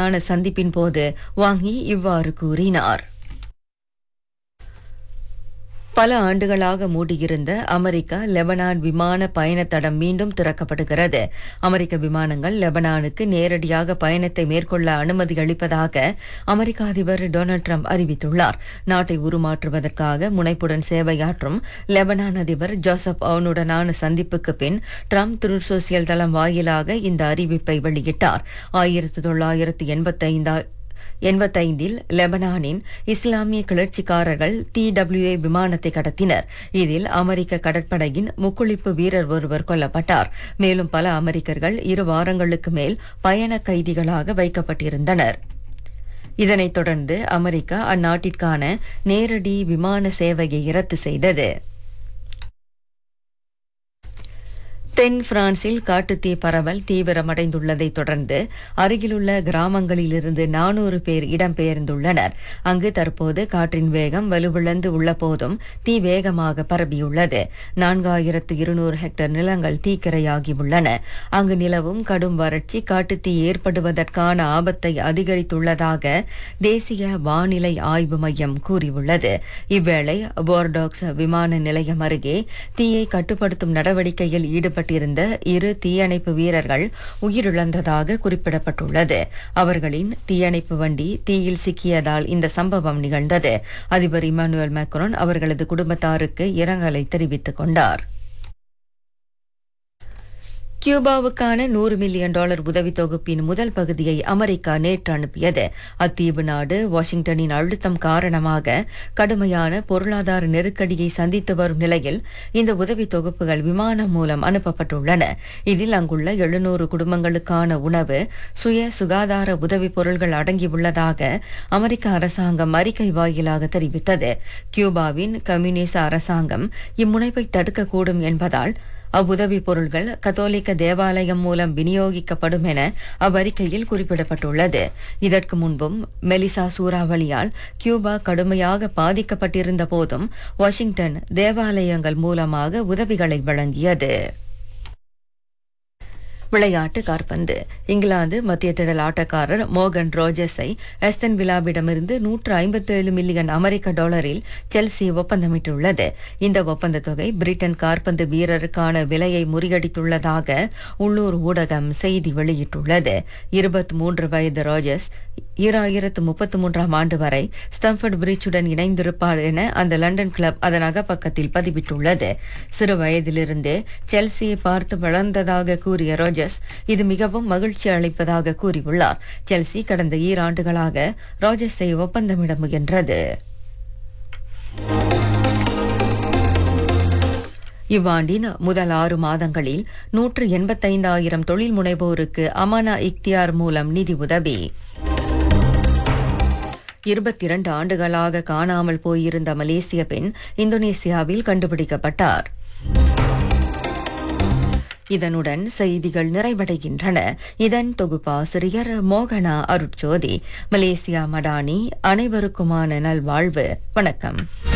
உடனான சந்திப்பின் போது வாங்கி இவ்வாறு கூறினார் பல ஆண்டுகளாக மூடியிருந்த அமெரிக்கா லெபனான் விமான பயணத்தடம் மீண்டும் திறக்கப்படுகிறது அமெரிக்க விமானங்கள் லெபனானுக்கு நேரடியாக பயணத்தை மேற்கொள்ள அனுமதி அளிப்பதாக அமெரிக்க அதிபர் டொனால்ட் ட்ரம்ப் அறிவித்துள்ளார் நாட்டை உருமாற்றுவதற்காக முனைப்புடன் சேவையாற்றும் லெபனான் அதிபர் ஜோசப் அவுனுடனான சந்திப்புக்கு பின் ட்ரம்ப் திரு சோசியல் தளம் வாயிலாக இந்த அறிவிப்பை வெளியிட்டார் ஆயிரத்தி தொள்ளாயிரத்தி எண்பத்தைந்தா எண்பத்தைந்தில் லெபனானின் இஸ்லாமிய கிளர்ச்சிக்காரர்கள் டிடபிள்யூஏ விமானத்தை கடத்தினர் இதில் அமெரிக்க கடற்படையின் முக்குளிப்பு வீரர் ஒருவர் கொல்லப்பட்டார் மேலும் பல அமெரிக்கர்கள் இரு வாரங்களுக்கு மேல் பயண கைதிகளாக வைக்கப்பட்டிருந்தனர் இதனைத் தொடர்ந்து அமெரிக்கா அந்நாட்டிற்கான நேரடி விமான சேவையை ரத்து செய்தது தென் பிரான்சில் காட்டுத்தீ பரவல் தீவிரமடைந்துள்ளதைத் தொடர்ந்து அருகிலுள்ள கிராமங்களிலிருந்து நானூறு பேர் இடம்பெயர்ந்துள்ளனர் அங்கு தற்போது காற்றின் வேகம் வலுவிழந்து உள்ள போதும் தீ வேகமாக பரவியுள்ளது நான்காயிரத்து இருநூறு ஹெக்டேர் நிலங்கள் தீக்கிரையாகியுள்ளன அங்கு நிலவும் கடும் வறட்சி காட்டுத்தீ ஏற்படுவதற்கான ஆபத்தை அதிகரித்துள்ளதாக தேசிய வானிலை ஆய்வு மையம் கூறியுள்ளது இவ்வேளை போர்டாக்ஸ் விமான நிலையம் அருகே தீயை கட்டுப்படுத்தும் நடவடிக்கையில் ஈடுபட்ட ஈடுபட்டிருந்த இரு தீயணைப்பு வீரர்கள் உயிரிழந்ததாக குறிப்பிடப்பட்டுள்ளது அவர்களின் தீயணைப்பு வண்டி தீயில் சிக்கியதால் இந்த சம்பவம் நிகழ்ந்தது அதிபர் இமானுவேல் மேக்ரோன் அவர்களது குடும்பத்தாருக்கு இரங்கலை தெரிவித்துக் கொண்டார் கியூபாவுக்கான நூறு மில்லியன் டாலர் உதவி தொகுப்பின் முதல் பகுதியை அமெரிக்கா நேற்று அனுப்பியது அத்தீவு நாடு வாஷிங்டனின் அழுத்தம் காரணமாக கடுமையான பொருளாதார நெருக்கடியை சந்தித்து வரும் நிலையில் இந்த உதவி தொகுப்புகள் விமானம் மூலம் அனுப்பப்பட்டுள்ளன இதில் அங்குள்ள எழுநூறு குடும்பங்களுக்கான உணவு சுய சுகாதார உதவி பொருள்கள் அடங்கியுள்ளதாக அமெரிக்க அரசாங்கம் அறிக்கை வாயிலாக தெரிவித்தது கியூபாவின் கம்யூனிச அரசாங்கம் இம்முனைப்பை தடுக்கக்கூடும் என்பதால் அவ்வுதவி பொருள்கள் கத்தோலிக்க தேவாலயம் மூலம் விநியோகிக்கப்படும் என அவ்வறிக்கையில் குறிப்பிடப்பட்டுள்ளது இதற்கு முன்பும் மெலிசா சூறாவளியால் கியூபா கடுமையாக பாதிக்கப்பட்டிருந்த போதும் வாஷிங்டன் தேவாலயங்கள் மூலமாக உதவிகளை வழங்கியது விளையாட்டு காற்பந்து இங்கிலாந்து மத்திய திடல் ஆட்டக்காரர் மோகன் ரோஜர்ஸை எஸ்தன் விழாவிடமிருந்து நூற்று ஐம்பத்தேழு மில்லியன் அமெரிக்க டாலரில் செல்சி ஒப்பந்தமிட்டுள்ளது இந்த ஒப்பந்த தொகை பிரிட்டன் காற்பந்து வீரருக்கான விலையை முறியடித்துள்ளதாக உள்ளூர் ஊடகம் செய்தி வெளியிட்டுள்ளது இருபத்தி மூன்று வயது ரோஜர்ஸ் ஈராயிரத்து முப்பத்து மூன்றாம் ஆண்டு வரை ஸ்டம்ஃபர்ட் பிரிட்ஜுடன் இணைந்திருப்பார் என அந்த லண்டன் கிளப் அதன் அகப்பக்கத்தில் பதிவிட்டுள்ளது சிறு வயதிலிருந்தே செல்சியை பார்த்து வளர்ந்ததாக கூறிய ரோஜர்ஸ் இது மிகவும் மகிழ்ச்சி அளிப்பதாக கூறியுள்ளார் செல்சி கடந்த ஈராண்டுகளாக ரோஜர்ஸை ஒப்பந்தமிட முயன்றது இவ்வாண்டின் முதல் ஆறு மாதங்களில் நூற்று எண்பத்தைந்தாயிரம் தொழில் முனைவோருக்கு அமானா இக்தியார் மூலம் நிதி உதவி இருபத்தி இரண்டு ஆண்டுகளாக காணாமல் போயிருந்த மலேசிய பெண் இந்தோனேசியாவில் கண்டுபிடிக்கப்பட்டார் இதனுடன் செய்திகள் நிறைவடைகின்றன இதன் தொகுப்பாசிரியர் மோகனா அருட்சோதி மலேசியா மடானி அனைவருக்குமான நல்வாழ்வு வணக்கம்